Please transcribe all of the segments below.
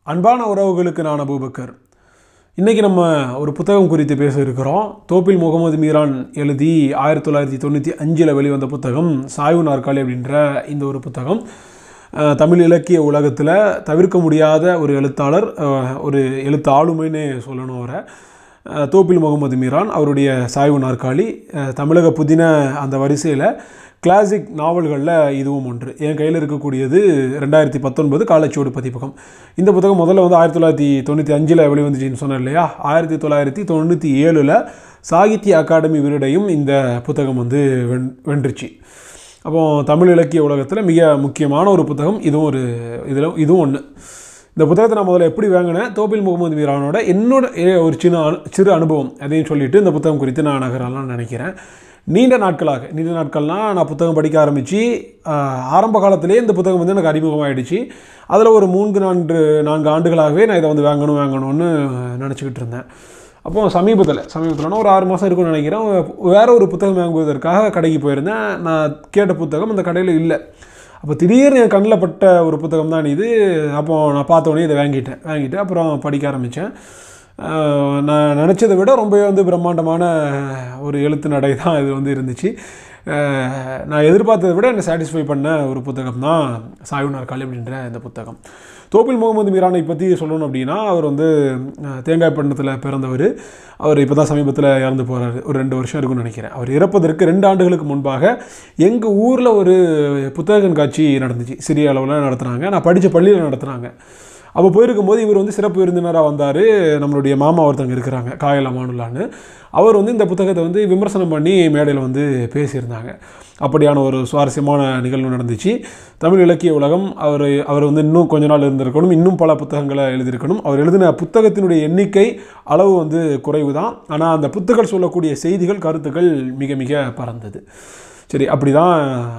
அன்பான உறவுகளுக்கு நான் அபூபக்கர் இன்றைக்கி நம்ம ஒரு புத்தகம் குறித்து பேச இருக்கிறோம் தோப்பில் முகமது மீரான் எழுதி ஆயிரத்தி தொள்ளாயிரத்தி தொண்ணூற்றி அஞ்சில் வெளிவந்த புத்தகம் சாய்வு நாற்காலி அப்படின்ற இந்த ஒரு புத்தகம் அஹ், தமிழ் இலக்கிய உலகத்தில் தவிர்க்க முடியாத ஒரு எழுத்தாளர் அஹ், ஒரு எழுத்து ஆளுமைன்னு சொல்லணும் அவரை அஹ், தோப்பில் முகமது மீரான் அவருடைய சாய்வு நாற்காலி அஹ், தமிழக புதின அந்த வரிசையில் கிளாசிக் நாவல்களில் இதுவும் ஒன்று என் கையில் இருக்கக்கூடியது ரெண்டாயிரத்தி பத்தொன்பது காலச்சுவடு பதிப்பகம் இந்த புத்தகம் முதல்ல வந்து ஆயிரத்தி தொள்ளாயிரத்தி தொண்ணூற்றி அஞ்சில் வெளிவந்துச்சுன்னு சொன்னேன் இல்லையா ஆயிரத்தி தொள்ளாயிரத்தி தொண்ணூற்றி ஏழில் சாகித்ய அகாடமி விருதையும் இந்த புத்தகம் வந்து வென் வென்றுச்சு அப்போ தமிழ் இலக்கிய உலகத்தில் மிக முக்கியமான ஒரு புத்தகம் இதுவும் ஒரு இதில் இதுவும் ஒன்று இந்த புத்தகத்தை நான் முதல்ல எப்படி வாங்கினேன் தோப்பில் முகமது மீரானோட என்னோட ஏ- ஒரு சின்ன அனு சிறு அனுபவம் அதையும் சொல்லிட்டு இந்த புத்தகம் குறித்து நான் நகரலாம்னு நினைக்கிறேன் நீண்ட நாட்களாக நீண்ட நாட்கள்னால் நான் புத்தகம் படிக்க ஆரம்பித்து ஆரம்ப காலத்திலே இந்த புத்தகம் வந்து எனக்கு அறிமுகமாயிடுச்சு அதில் ஒரு மூன்று நான்கு நான்கு ஆண்டுகளாகவே நான் இதை வந்து வாங்கணும் வாங்கணும்னு நினச்சிக்கிட்டு இருந்தேன் அப்போ சமீபத்தில் சமீபத்தில்னா ஒரு ஆறு மாதம் இருக்கும்னு நினைக்கிறேன் வேற ஒரு புத்தகம் வாங்குவதற்காக கடைக்கு போயிருந்தேன் நான் கேட்ட புத்தகம் அந்த கடையில் இல்லை அப்போ திடீர்னு என் கண்ணில் பட்ட ஒரு புத்தகம் தான் இது அப்போ நான் பார்த்த உடனே இதை வாங்கிட்டேன் வாங்கிட்டு அப்புறம் படிக்க ஆரம்பித்தேன் நான் நினச்சதை விட ரொம்பவே வந்து பிரம்மாண்டமான ஒரு எழுத்து நடை தான் இது வந்து இருந்துச்சு அஹ், நான் எதிர்பார்த்ததை விட என்னை சாட்டிஸ்ஃபை பண்ண ஒரு புத்தகம் தான் சாய்வு நாற்காலி அப்படின்ற இந்த புத்தகம் தோப்பில் முகமது மீரானை பற்றி சொல்லணும் அப்படின்னா அவர் வந்து அஹ், தேங்காய் பட்டணத்தில் பிறந்தவர் அவர் இப்போ தான் சமீபத்தில் இறந்து போகிறாரு ஒரு ரெண்டு வருஷம் இருக்கும்னு நினைக்கிறேன் அவர் இறப்பதற்கு ரெண்டு ஆண்டுகளுக்கு முன்பாக எங்கள் ஊரில் ஒரு புத்தக கண்காட்சி நடந்துச்சு சிறிய அளவில் நடத்துனாங்க நான் படித்த பள்ளியில் நடத்துனாங்க அப்போ போயிருக்கும்போது இவர் வந்து சிறப்பு விருந்தினராக வந்தார் நம்மளுடைய மாமா ஒருத்தங்க இருக்கிறாங்க காயல் அமானுல்லான்னு அவர் வந்து இந்த புத்தகத்தை வந்து விமர்சனம் பண்ணி மேடையில் வந்து பேசியிருந்தாங்க அப்படியான ஒரு சுவாரஸ்யமான நிகழ்வு நடந்துச்சு தமிழ் இலக்கிய உலகம் அவர் அவர் வந்து இன்னும் கொஞ்ச நாள் இருந்திருக்கணும் இன்னும் பல புத்தகங்களை எழுதியிருக்கணும் அவர் எழுதின புத்தகத்தினுடைய எண்ணிக்கை அளவு வந்து குறைவு தான் ஆனால் அந்த புத்தகம் சொல்லக்கூடிய செய்திகள் கருத்துக்கள் மிக மிக பறந்தது சரி அப்படி தான்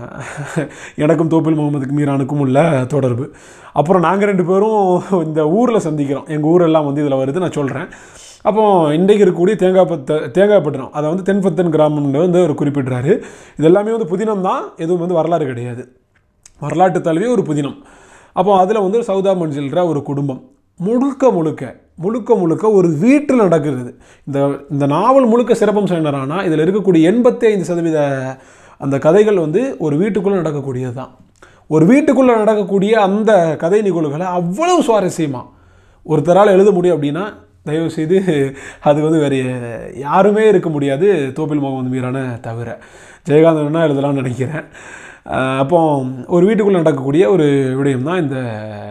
எனக்கும் தோப்பில் முகமதுக்கு மீரானுக்கும் உள்ள தொடர்பு அப்புறம் நாங்கள் ரெண்டு பேரும் இந்த ஊரில் சந்திக்கிறோம் எங்கள் ஊரெல்லாம் வந்து இதில் வருது நான் சொல்கிறேன் அப்போ இன்றைக்கு இருக்கக்கூடிய தேங்காய் பத்த தேங்காய் பட்டினம் அதை வந்து தென்பத்தன் கிராமம்னு வந்து அவர் குறிப்பிடுறாரு இது எல்லாமே வந்து புதினம் தான் எதுவும் வந்து வரலாறு கிடையாது வரலாற்று தழுவி ஒரு புதினம் அப்போ அதில் வந்து சவுதா மன்சில்ற ஒரு குடும்பம் முழுக்க முழுக்க முழுக்க முழுக்க ஒரு வீட்டில் நடக்கிறது இந்த இந்த நாவல் முழுக்க சிறப்பம்சம் என்னன்னா இதில் இருக்கக்கூடிய எண்பத்தி ஐந்து சதவீத அந்த கதைகள் வந்து ஒரு வீட்டுக்குள்ளே நடக்கக்கூடியது தான் ஒரு வீட்டுக்குள்ளே நடக்கக்கூடிய அந்த கதை நிகழ்வுகளை அவ்வளவு சுவாரஸ்யமாக ஒருத்தரால் எழுத முடியும் அப்படின்னா தயவு செய்து அது வந்து வேறு யாருமே இருக்க முடியாது தோப்பில் முகமது மீரான தவிர ஜெயகாந்தனா எழுதலாம்னு நினைக்கிறேன் அஹ் அப்போ ஒரு வீட்டுக்குள்ளே நடக்கக்கூடிய ஒரு விடயம் தான் இந்த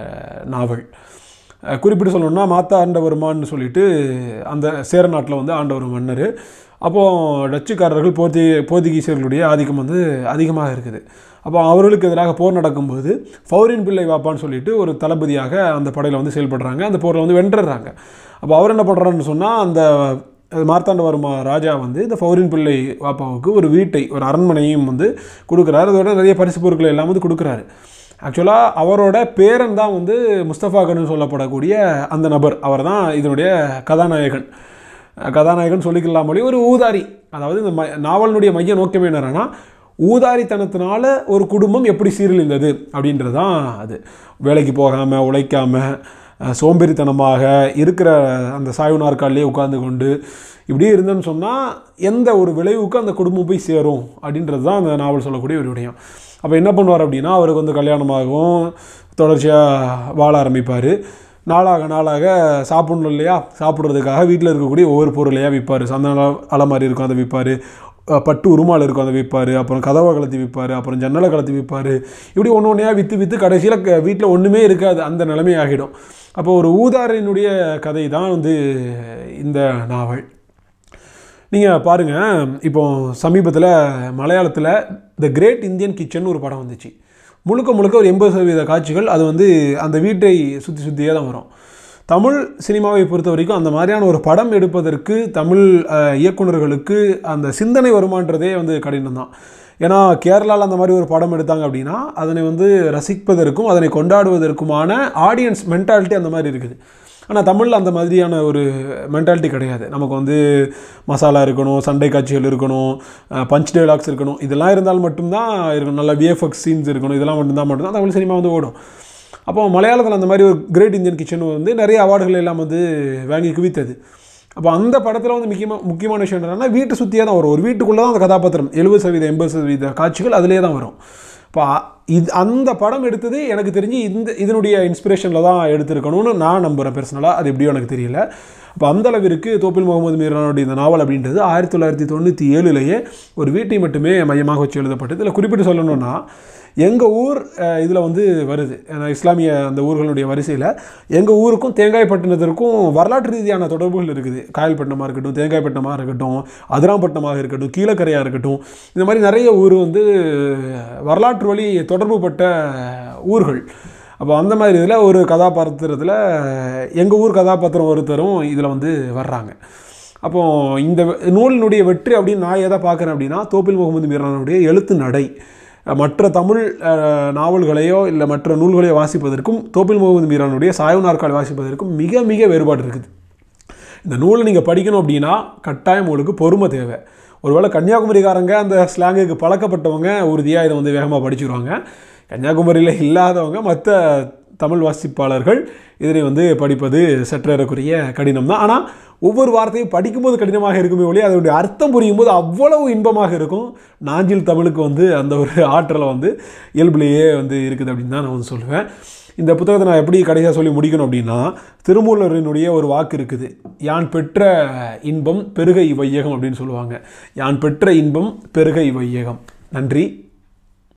நாவல் அஹ் குறிப்பிட்டு சொல்லணும்னா மாத்தா ஆண்டவருமான்னு சொல்லிட்டு அந்த சேர நாட்டில் வந்து ஆண்ட ஒரு மன்னர் அப்போது டச்சுக்காரர்கள் போர்த்தி போர்த்துகீசியர்களுடைய ஆதிக்கம் வந்து அதிகமாக இருக்குது அப்போ அவர்களுக்கு எதிராக போர் நடக்கும்போது ஃபௌரின் பிள்ளை வாப்பான்னு சொல்லிட்டு ஒரு தளபதியாக அந்த படையில் வந்து செயல்படுறாங்க அந்த போரில் வந்து வென்றுறாங்க அப்போ அவர் என்ன பண்ணுறாருன்னு சொன்னால் அந்த மார்த்தாண்டவர்மா ராஜா வந்து இந்த ஃபௌரின் பிள்ளை வாப்பாவுக்கு ஒரு வீட்டை ஒரு அரண்மனையும் வந்து கொடுக்குறாரு அதோட நிறைய பரிசு பொருட்களை எல்லாம் வந்து கொடுக்குறாரு ஆக்சுவலாக அவரோட பேரன் தான் வந்து முஸ்தபா கன்னு சொல்லப்படக்கூடிய அந்த நபர் அவர் தான் இதனுடைய கதாநாயகன் கதாநாயகன் சொல்லிக்கலாம் மொழி ஒரு ஊதாரி அதாவது இந்த ம நாவலினுடைய மைய நோக்கமே என்னன்னா ஊதாரித்தனத்தினால ஒரு குடும்பம் எப்படி சீரழிந்தது அப்படின்றது தான் அது வேலைக்கு போகாமல் உழைக்காமல் அஹ், சோம்பேறித்தனமாக இருக்கிற அந்த சாய்வு நாற்காலிலே உட்கார்ந்து கொண்டு இப்படியே இருந்தேன்னு சொன்னால் எந்த ஒரு விளைவுக்கு அந்த குடும்பம் போய் சேரும் அப்படின்றது தான் அந்த நாவல் சொல்லக்கூடிய ஒரு விடயம் அப்போ என்ன பண்ணுவார் அப்படின்னா அவருக்கு வந்து கல்யாணமாகவும் தொடர்ச்சியாக வாழ ஆரம்பிப்பார் நாளாக நாளாக சாப்பிடணும் இல்லையா சாப்பிட்றதுக்காக வீட்டில் இருக்கக்கூடிய ஒவ்வொரு பொருளையாக விற்பார் சந்தன அலமாரி இருக்கும் அதை விற்பார் பட்டு உருமால் இருக்கும் அதை விற்பார் அப்புறம் கதவை கலத்தி விற்பார் அப்புறம் ஜன்னலை கலத்தி விற்பார் இப்படி ஒன்று ஒன்றையாக விற்று விற்று கடைசியில் வீட்டில் ஒன்றுமே இருக்காது அந்த நிலைமை ஆகிடும் அப்போ ஒரு ஊதாரினுடைய கதை தான் வந்து இந்த நாவல் நீங்கள் பாருங்கள் இப்போ சமீபத்தில் மலையாளத்தில் த கிரேட் இந்தியன் கிச்சன் ஒரு படம் வந்துச்சு முழுக்க முழுக்க ஒரு எண்பது சதவீத காட்சிகள் அது வந்து அந்த வீட்டை சுற்றி சுற்றியே தான் வரும் தமிழ் சினிமாவை பொறுத்த வரைக்கும் அந்த மாதிரியான ஒரு படம் எடுப்பதற்கு தமிழ் அஹ், இயக்குனர்களுக்கு அந்த சிந்தனை வருமானன்றதே வந்து கடினம் தான் ஏன்னா கேரளாவில் அந்த மாதிரி ஒரு படம் எடுத்தாங்க அப்படின்னா அதனை வந்து ரசிப்பதற்கும் அதனை கொண்டாடுவதற்குமான ஆடியன்ஸ் மென்டாலிட்டி அந்த மாதிரி இருக்குது ஆனால் தமிழில் அந்த மாதிரியான ஒரு மென்டாலிட்டி கிடையாது நமக்கு வந்து மசாலா இருக்கணும் சண்டை காட்சிகள் இருக்கணும் பஞ்ச் டைலாக்ஸ் இருக்கணும் இதெல்லாம் இருந்தால் மட்டும்தான் இருக்கணும் நல்ல விஎஃப்எக்ஸ் சீன்ஸ் இருக்கணும் இதெல்லாம் மட்டும்தான் மட்டும்தான் தமிழ் சினிமா வந்து ஓடும் அப்போ மலையாளத்தில் அந்த மாதிரி ஒரு கிரேட் இந்தியன் கிச்சன் வந்து நிறைய அவார்டுகள் எல்லாம் வந்து வாங்கி குவித்தது அப்போ அந்த படத்தில் வந்து முக்கியமாக முக்கியமான விஷயம் என்னன்னா வீட்டை சுற்றியே தான் வரும் ஒரு வீட்டுக்குள்ளே தான் அந்த கதாபாத்திரம் எழுபது சதவீதம் எண்பது சதவீத காட்சிகள் அதிலே தான் வரும் இப்போ இது அந்த படம் எடுத்தது எனக்கு தெரிஞ்சு இந்த இதனுடைய இன்ஸ்பிரேஷனில் தான் எடுத்திருக்கணும்னு நான் நம்புகிறேன் பர்சனலாக அது எப்படியோ எனக்கு தெரியல அப்போ அந்த அளவிற்கு தோப்பில் முகமது மீரானுடைய இந்த நாவல் அப்படின்றது ஆயிரத்தி தொள்ளாயிரத்தி தொண்ணூற்றி ஏழுலேயே ஒரு வீட்டை மட்டுமே மையமாக வச்சு எழுதப்பட்டது இதில் குறிப்பிட்டு சொல்லணும்னா எங்கள் ஊர் இதில் வந்து வருது அந்த இஸ்லாமிய அந்த ஊர்களுடைய வரிசையில் எங்கள் ஊருக்கும் தேங்காய்பட்டினத்திற்கும் வரலாற்று ரீதியான தொடர்புகள் இருக்குது காயல்பட்டினமாக இருக்கட்டும் தேங்காய்பட்டினமாக இருக்கட்டும் அதிராம்பட்டினமாக இருக்கட்டும் கீழக்கரையாக இருக்கட்டும் இந்த மாதிரி நிறைய ஊர் வந்து வரலாற்று வழி தொடர்புபட்ட ஊர்கள் அப்போ அந்த மாதிரி இதில் ஒரு கதாபாத்திரத்தில் எங்கள் ஊர் கதாபாத்திரம் ஒருத்தரும் இதில் வந்து வர்றாங்க அப்போ இந்த நூலினுடைய வெற்றி அப்படின்னு நான் எதை பார்க்குறேன் அப்படின்னா தோப்பில் முகமது மீரானுடைய எழுத்து நடை மற்ற தமிழ் அஹ், நாவல்களையோ இல்லை மற்ற நூல்களையோ வாசிப்பதற்கும் தோப்பில் முகமது மீரானுடைய சாய்வு நாற்காலி வாசிப்பதற்கும் மிக மிக வேறுபாடு இருக்குது இந்த நூலை நீங்கள் படிக்கணும் அப்படின்னா கட்டாயம் உங்களுக்கு பொறுமை தேவை ஒருவேளை கன்னியாகுமரிக்காரங்க அந்த ஸ்லாங்குக்கு பழக்கப்பட்டவங்க உறுதியாக இதை வந்து வேகமாக படிச்சுருவாங்க கன்னியாகுமரியில் இல்லாதவங்க மற்ற தமிழ் வாசிப்பாளர்கள் இதனை வந்து படிப்பது சற்றேறக்குரிய கடினம் தான் ஆனால் ஒவ்வொரு வார்த்தையும் படிக்கும்போது கடினமாக இருக்குமே ஒழிய அதனுடைய அர்த்தம் புரியும் போது அவ்வளவு இன்பமாக இருக்கும் நாஞ்சில் தமிழுக்கு வந்து அந்த ஒரு ஆற்றலை வந்து இயல்புலேயே வந்து இருக்குது அப்படின்னு தான் நான் வந்து சொல்லுவேன் இந்த புத்தகத்தை நான் எப்படி கடைசியாக சொல்லி முடிக்கணும் அப்படின்னா திருமூலரினுடைய ஒரு வாக்கு இருக்குது யான் பெற்ற இன்பம் பெருகை வையகம் அப்படின்னு சொல்லுவாங்க யான் பெற்ற இன்பம் பெருகை வையகம் நன்றி